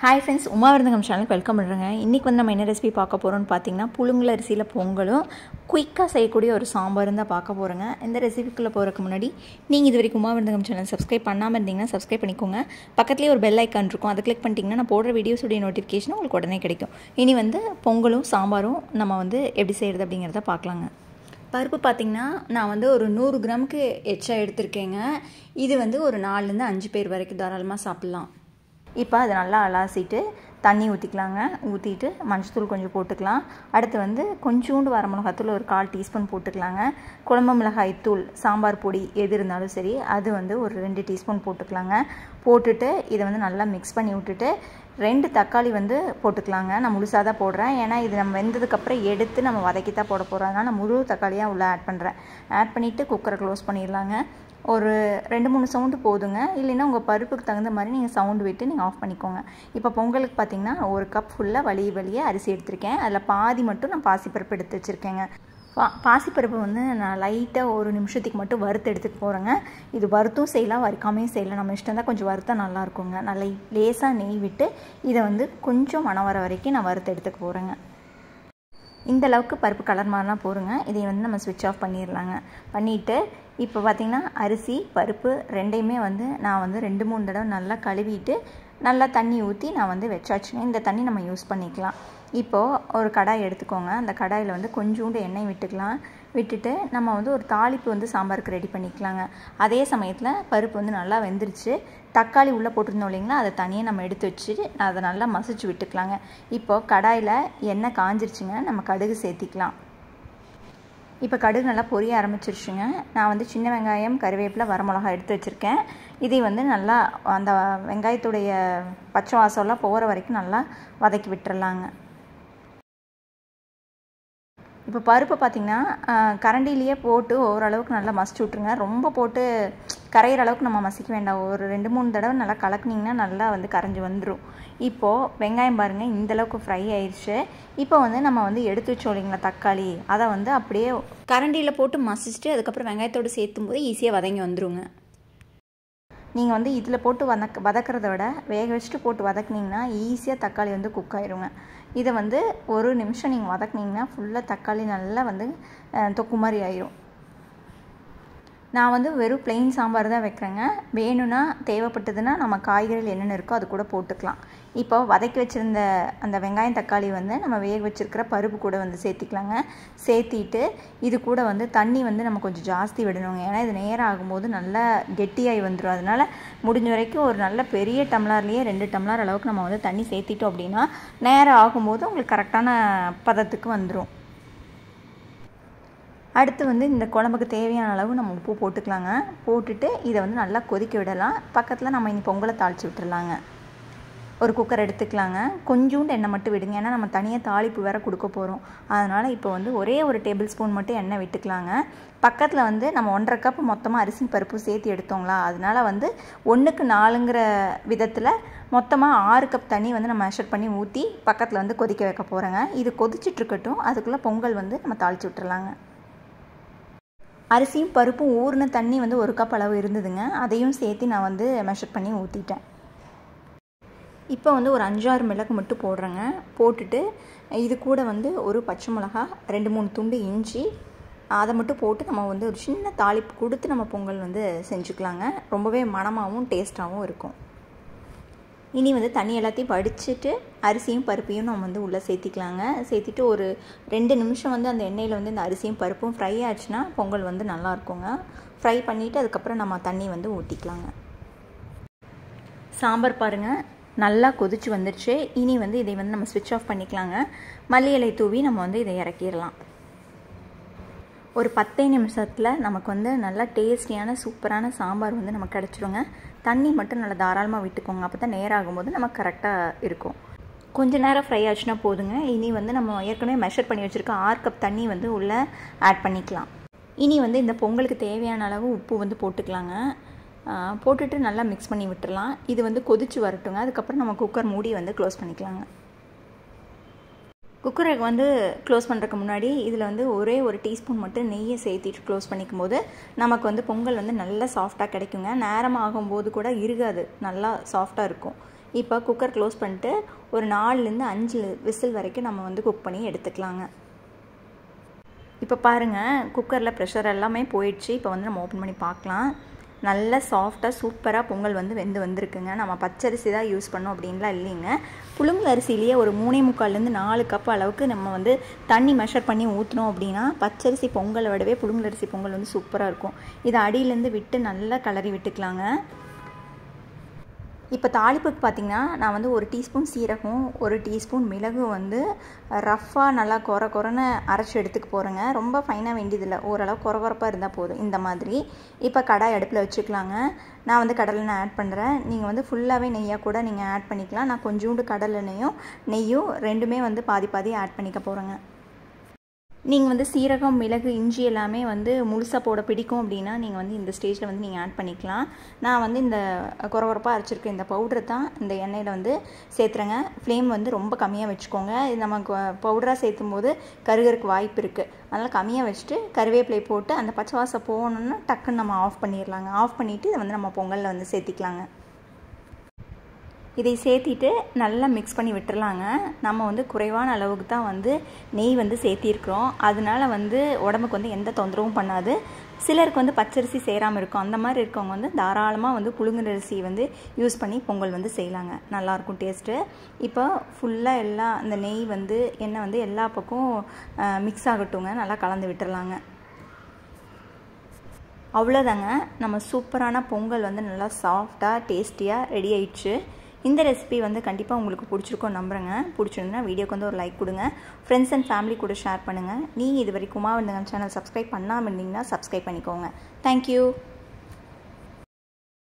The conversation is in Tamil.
ஹாய் ஃப்ரெண்ட்ஸ் உமாவிருந்தகம் சேனலுக்கு வெல்கம் பண்ணுறேங்க இன்றைக்கி வந்து நம்ம என்ன ரெசிபி பார்க்க போகிறோம்னு பார்த்தீங்கன்னா புழுங்கல் அரிசியில் பொங்கலும் குயிக்காக செய்யக்கூடிய ஒரு சாம்பாரும் தான் பார்க்க போகிறோங்க இந்த ரெசிபிக்குள்ளே போகிறதுக்கு முன்னாடி நீங்கள் இது வரைக்கும் உமாவிருந்தகம் சேனல் சப்ஸ்கிரைப் பண்ணாமல் இருந்தீங்கன்னா சப்ஸ்கிரைப் பண்ணிக்கோங்க பக்கத்துலேயே ஒரு பெல் ஐக்கான் இருக்கும் அதை கிளிக் பண்ணிட்டீங்கன்னா நான் போடுற வீடியோஸுடைய நோட்டிஃபிகேஷன் உங்களுக்கு உடனே கிடைக்கும் இனி வந்து பொங்கலும் சாம்பாரும் நம்ம வந்து எப்படி செய்கிறது அப்படிங்கிறத பார்க்கலாங்க பருப்பு பார்த்திங்கன்னா நான் வந்து ஒரு நூறு கிராமுக்கு எச்சா எடுத்திருக்கேங்க இது வந்து ஒரு நாலுலேருந்து அஞ்சு பேர் வரைக்கும் தாராளமாக சாப்பிட்லாம் இப்போ அதை நல்லா அலாசிட்டு தண்ணி ஊற்றிக்கலாங்க ஊற்றிட்டு மஞ்சத்தூள் கொஞ்சம் போட்டுக்கலாம் அடுத்து வந்து கொஞ்சோண்டு வர மிளகாத்தூள் ஒரு கால் டீஸ்பூன் போட்டுக்கலாங்க குழம்பு மிளகாய் தூள் சாம்பார் பொடி எது இருந்தாலும் சரி அது வந்து ஒரு ரெண்டு டீஸ்பூன் போட்டுக்கலாங்க போட்டுட்டு இதை வந்து நல்லா மிக்ஸ் பண்ணி விட்டுட்டு ரெண்டு தக்காளி வந்து போட்டுக்கலாங்க நான் முழுசாக தான் போடுறேன் ஏன்னா இது நம்ம வெந்ததுக்கப்புறம் எடுத்து நம்ம வதக்கி தான் போட போகிறோம் அதனால் நான் முழு தக்காளியாக உள்ளே ஆட் பண்ணுறேன் ஆட் பண்ணிவிட்டு குக்கரை க்ளோஸ் பண்ணிடலாங்க ஒரு ரெண்டு மூணு சவுண்டு போதுங்க இல்லைன்னா உங்கள் பருப்புக்கு தகுந்த மாதிரி நீங்கள் சவுண்டு விட்டு நீங்கள் ஆஃப் பண்ணிக்கோங்க இப்போ பொங்கலுக்கு பார்த்தீங்கன்னா ஒரு கப் ஃபுல்லாக வலி வலியாக அரிசி எடுத்திருக்கேன் அதில் பாதி மட்டும் நான் பாசிப்பருப்பு எடுத்து வச்சுருக்கேங்க பா பாசிப்பருப்பு வந்து நான் லைட்டாக ஒரு நிமிஷத்துக்கு மட்டும் வறுத்து எடுத்துகிட்டு போகிறேங்க இது வறுத்தும் செய்யலாம் வறுக்காமையும் செய்யலாம் நம்ம இஷ்டம் தான் கொஞ்சம் வறுத்தா நல்லா இருக்குங்க நல்லா லேசாக நெய் விட்டு இதை வந்து கொஞ்சம் மனம் வர வரைக்கும் நான் வறுத்து எடுத்துக்க போகிறேங்க இந்த அளவுக்கு பருப்பு கலர் மாதிரிலாம் போருங்க இதை வந்து நம்ம ஸ்விட்ச் ஆஃப் பண்ணிடலாங்க பண்ணிவிட்டு இப்போ பார்த்திங்கன்னா அரிசி பருப்பு ரெண்டையுமே வந்து நான் வந்து ரெண்டு மூணு தடவை நல்லா கழுவிட்டு நல்லா தண்ணி ஊற்றி நான் வந்து வச்சாச்சுங்க இந்த தண்ணி நம்ம யூஸ் பண்ணிக்கலாம் இப்போது ஒரு கடாய் எடுத்துக்கோங்க அந்த கடாயில் வந்து கொஞ்சோண்டு எண்ணெய் விட்டுக்கலாம் விட்டுட்டு நம்ம வந்து ஒரு தாளிப்பு வந்து சாம்பாருக்கு ரெடி பண்ணிக்கலாங்க அதே சமயத்தில் பருப்பு வந்து நல்லா வெந்துருச்சு தக்காளி உள்ளே போட்டிருந்தோம் இல்லைங்களா அதை தனியாக நம்ம எடுத்து வச்சு அதை நல்லா மசிச்சு விட்டுக்கலாங்க இப்போது கடாயில் எண்ணெய் காஞ்சிருச்சுங்க நம்ம கடுகு சேர்த்திக்கலாம் இப்போ கடுகு நல்லா பொரிய ஆரம்பிச்சிருச்சுங்க நான் வந்து சின்ன வெங்காயம் கருவேப்பிலை வரமிளகா எடுத்து வச்சுருக்கேன் இதை வந்து நல்லா அந்த வெங்காயத்துடைய பச்சை வாசம்லாம் போகிற வரைக்கும் நல்லா வதக்கி விட்டுறலாங்க இப்போ பருப்பு பார்த்திங்கன்னா கரண்டிலேயே போட்டு ஓரளவுக்கு நல்லா மசிச்சு விட்ருங்க ரொம்ப போட்டு கரையிற அளவுக்கு நம்ம மசிக்க வேண்டாம் ஒரு ரெண்டு மூணு தடவை நல்லா கலக்குனிங்கன்னா நல்லா வந்து கரைஞ்சி வந்துடும் இப்போது வெங்காயம் பாருங்கள் இந்தளவுக்கு ஃப்ரை ஆயிடுச்சு இப்போ வந்து நம்ம வந்து எடுத்து வச்சோம் இல்லைங்களா தக்காளி அதை வந்து அப்படியே கரண்டியில் போட்டு மசிச்சுட்டு அதுக்கப்புறம் வெங்காயத்தோடு சேர்த்தும் போது ஈஸியாக வதங்கி வந்துருங்க நீங்கள் வந்து இதில் போட்டு வதக்க வதக்கிறத விட வேக வச்சுட்டு போட்டு வதக்குனிங்கன்னா ஈஸியாக தக்காளி வந்து குக் ஆயிருங்க இதை வந்து ஒரு நிமிஷம் நீங்கள் வதக்குனிங்கன்னா ஃபுல்லாக தக்காளி நல்லா வந்து தொக்கு மாதிரி ஆயிரும் நான் வந்து வெறும் பிளெயின் சாம்பார் தான் வைக்கிறேங்க வேணும்னா தேவைப்பட்டதுன்னா நம்ம காய்கறிகள் என்னென்ன இருக்கோ அது கூட போட்டுக்கலாம் இப்போ வதக்கி வச்சுருந்த அந்த வெங்காயம் தக்காளி வந்து நம்ம வேக வச்சுருக்கிற பருப்பு கூட வந்து சேர்த்திக்கலாங்க சேர்த்திட்டு இது கூட வந்து தண்ணி வந்து நம்ம கொஞ்சம் ஜாஸ்தி விடணுங்க ஏன்னா இது நேரம் ஆகும்போது நல்லா கெட்டியாகி வந்துடும் அதனால் முடிஞ்ச வரைக்கும் ஒரு நல்ல பெரிய டம்ளர்லேயே ரெண்டு டம்ளர் அளவுக்கு நம்ம வந்து தண்ணி சேர்த்திட்டோம் அப்படின்னா நேரம் ஆகும்போது உங்களுக்கு கரெக்டான பதத்துக்கு வந்துடும் அடுத்து வந்து இந்த குழம்புக்கு தேவையான அளவு நம்ம உப்பு போட்டுக்கலாங்க போட்டுட்டு இதை வந்து நல்லா கொதிக்க விடலாம் பக்கத்தில் நம்ம இனி பொங்கலை தாளித்து விட்டுறலாங்க ஒரு குக்கர் எடுத்துக்கலாங்க கொஞ்சோண்டு எண்ணெய் மட்டும் விடுங்க ஏன்னா நம்ம தனியாக தாளிப்பு வேறு கொடுக்க போகிறோம் அதனால் இப்போ வந்து ஒரே ஒரு டேபிள் ஸ்பூன் மட்டும் எண்ணெய் விட்டுக்கலாங்க பக்கத்தில் வந்து நம்ம ஒன்றரை கப் மொத்தமாக அரிசி பருப்பு சேர்த்து எடுத்தோங்களா அதனால் வந்து ஒன்றுக்கு நாலுங்கிற விதத்தில் மொத்தமாக ஆறு கப் தண்ணி வந்து நம்ம மெஷர் பண்ணி ஊற்றி பக்கத்தில் வந்து கொதிக்க வைக்க போகிறேங்க இது கொதிச்சிட்ருக்கட்டும் அதுக்குள்ளே பொங்கல் வந்து நம்ம தாளித்து விட்டுறலாங்க அரிசியும் பருப்பும் ஊறின தண்ணி வந்து ஒரு கப் அளவு இருந்ததுங்க அதையும் சேர்த்து நான் வந்து மெஷர் பண்ணி ஊற்றிட்டேன் இப்போ வந்து ஒரு அஞ்சாறு மிளகு மட்டும் போடுறேங்க போட்டுட்டு இது கூட வந்து ஒரு பச்சை மிளகா ரெண்டு மூணு துண்டு இஞ்சி அதை மட்டும் போட்டு நம்ம வந்து ஒரு சின்ன தாளிப்பு கொடுத்து நம்ம பொங்கல் வந்து செஞ்சுக்கலாங்க ரொம்பவே மணமாகவும் டேஸ்ட்டாகவும் இருக்கும் இனி வந்து தண்ணி எல்லாத்தையும் வடிச்சிட்டு அரிசியும் பருப்பையும் நம்ம வந்து உள்ளே சேர்த்திக்கலாங்க சேர்த்திட்டு ஒரு ரெண்டு நிமிஷம் வந்து அந்த எண்ணெயில் வந்து இந்த அரிசியும் பருப்பும் ஃப்ரை ஆச்சுன்னா பொங்கல் வந்து நல்லா இருக்குங்க ஃப்ரை பண்ணிவிட்டு அதுக்கப்புறம் நம்ம தண்ணி வந்து ஊற்றிக்கலாங்க சாம்பார் பாருங்கள் நல்லா கொதிச்சு வந்துடுச்சு இனி வந்து இதை வந்து நம்ம ஸ்விட்ச் ஆஃப் பண்ணிக்கலாங்க மல்லி இலை தூவி நம்ம வந்து இதை இறக்கிடலாம் ஒரு பத்தே நிமிஷத்தில் நமக்கு வந்து நல்லா டேஸ்டியான சூப்பரான சாம்பார் வந்து நமக்கு கிடச்சிருங்க தண்ணி மட்டும் நல்லா தாராளமாக விட்டுக்கோங்க அப்போ தான் நேரம் ஆகும்போது நமக்கு கரெக்டாக இருக்கும் கொஞ்ச நேரம் ஃப்ரை ஆச்சுன்னா போதுங்க இனி வந்து நம்ம ஏற்கனவே மெஷர் பண்ணி வச்சுருக்க ஆறு கப் தண்ணி வந்து உள்ளே ஆட் பண்ணிக்கலாம் இனி வந்து இந்த பொங்கலுக்கு தேவையான அளவு உப்பு வந்து போட்டுக்கலாங்க போட்டுட்டு நல்லா மிக்ஸ் பண்ணி விட்டுறலாம் இது வந்து கொதிச்சு வரட்டுங்க அதுக்கப்புறம் நம்ம குக்கர் மூடி வந்து க்ளோஸ் பண்ணிக்கலாங்க குக்கரை வந்து க்ளோஸ் பண்ணுறதுக்கு முன்னாடி இதில் வந்து ஒரே ஒரு டீஸ்பூன் மட்டும் நெய்யை சேர்த்திட்டு க்ளோஸ் பண்ணிக்கும் போது நமக்கு வந்து பொங்கல் வந்து நல்லா சாஃப்டாக கிடைக்குங்க நேரம் ஆகும்போது கூட இருகாது நல்லா சாஃப்டாக இருக்கும் இப்போ குக்கர் க்ளோஸ் பண்ணிட்டு ஒரு நாலுலேருந்து அஞ்சு விசில் வரைக்கும் நம்ம வந்து குக் பண்ணி எடுத்துக்கலாங்க இப்போ பாருங்கள் குக்கரில் ப்ரெஷர் எல்லாமே போயிடுச்சு இப்போ வந்து நம்ம ஓப்பன் பண்ணி பார்க்கலாம் நல்ல சாஃப்டாக சூப்பராக பொங்கல் வந்து வெந்து வந்திருக்குங்க நம்ம பச்சரிசி தான் யூஸ் பண்ணோம் அப்படின்லாம் இல்லைங்க புழுங்கல் அரிசிலேயே ஒரு மூணே முக்கால்லேருந்து நாலு கப் அளவுக்கு நம்ம வந்து தண்ணி மெஷர் பண்ணி ஊற்றினோம் அப்படின்னா பச்சரிசி பொங்கலை விடவே புழுங்கல் அரிசி பொங்கல் வந்து சூப்பராக இருக்கும் இதை அடியிலேருந்து விட்டு நல்லா கலரி விட்டுக்கலாங்க இப்போ தாளிப்புக்கு பார்த்திங்கன்னா நான் வந்து ஒரு டீஸ்பூன் சீரகம் ஒரு டீஸ்பூன் மிளகு வந்து ரஃப்பாக நல்லா குற குறன்னு அரைச்சி எடுத்துக்க போகிறேங்க ரொம்ப ஃபைனாக வேண்டியதில்லை ஓரளவு குற குறப்பாக இருந்தால் போதும் இந்த மாதிரி இப்போ கடாய் அடுப்பில் வச்சுக்கலாங்க நான் வந்து கடலை ஆட் பண்ணுறேன் நீங்கள் வந்து ஃபுல்லாகவே நெய்யாக கூட நீங்கள் ஆட் பண்ணிக்கலாம் நான் கொஞ்சோண்டு கடலை நெய்யும் நெய்யும் ரெண்டுமே வந்து பாதி பாதி ஆட் பண்ணிக்க போகிறேங்க நீங்கள் வந்து சீரகம் மிளகு இஞ்சி எல்லாமே வந்து முழுசாக போட பிடிக்கும் அப்படின்னா நீங்கள் வந்து இந்த ஸ்டேஜில் வந்து நீங்கள் ஆட் பண்ணிக்கலாம் நான் வந்து இந்த குறவரப்பாக அரைச்சிருக்க இந்த பவுடரை தான் இந்த எண்ணெயில் வந்து சேர்த்துறேங்க ஃப்ளேம் வந்து ரொம்ப கம்மியாக வச்சுக்கோங்க இது நமக்கு பவுடராக சேர்த்தும் போது கருகருக்கு வாய்ப்பு இருக்குது அதனால் கம்மியாக வச்சுட்டு கருவேப்பிலை போட்டு அந்த பச்சை வாசம் போகணுன்னா டக்குன்னு நம்ம ஆஃப் பண்ணிடலாங்க ஆஃப் பண்ணிவிட்டு இதை வந்து நம்ம பொங்கலில் வந்து சேர்த்திக்கலாங்க இதை சேர்த்திட்டு நல்லா மிக்ஸ் பண்ணி விட்டுறலாங்க நம்ம வந்து குறைவான அளவுக்கு தான் வந்து நெய் வந்து சேர்த்திருக்கிறோம் அதனால வந்து உடம்புக்கு வந்து எந்த தொந்தரவும் பண்ணாது சிலருக்கு வந்து பச்சரிசி சேராமல் இருக்கும் அந்த மாதிரி இருக்கவங்க வந்து தாராளமாக வந்து புழுங்கரிசி வந்து யூஸ் பண்ணி பொங்கல் வந்து செய்யலாங்க நல்லாயிருக்கும் டேஸ்ட்டு இப்போ ஃபுல்லாக எல்லா அந்த நெய் வந்து எண்ணெய் வந்து எல்லா பக்கம் மிக்ஸ் ஆகட்டுங்க நல்லா கலந்து விட்டுறலாங்க அவ்வளோதாங்க நம்ம சூப்பரான பொங்கல் வந்து நல்லா சாஃப்டாக டேஸ்டியாக ரெடி ஆயிடுச்சு இந்த ரெசிபி வந்து கண்டிப்பாக உங்களுக்கு பிடிச்சிருக்கோம் நம்புறேங்க பிடிச்சிருந்தா வீடியோக்கு வந்து ஒரு லைக் கொடுங்க ஃப்ரெண்ட்ஸ் அண்ட் ஃபேமிலி கூட ஷேர் பண்ணுங்கள் நீங்கள் இது வரைக்கும் உமா சேனல் சப்ஸ்கிரைப் பண்ணாமல் இருந்தீங்கன்னா சப்ஸ்கிரைப் பண்ணிக்கோங்க தேங்க்யூ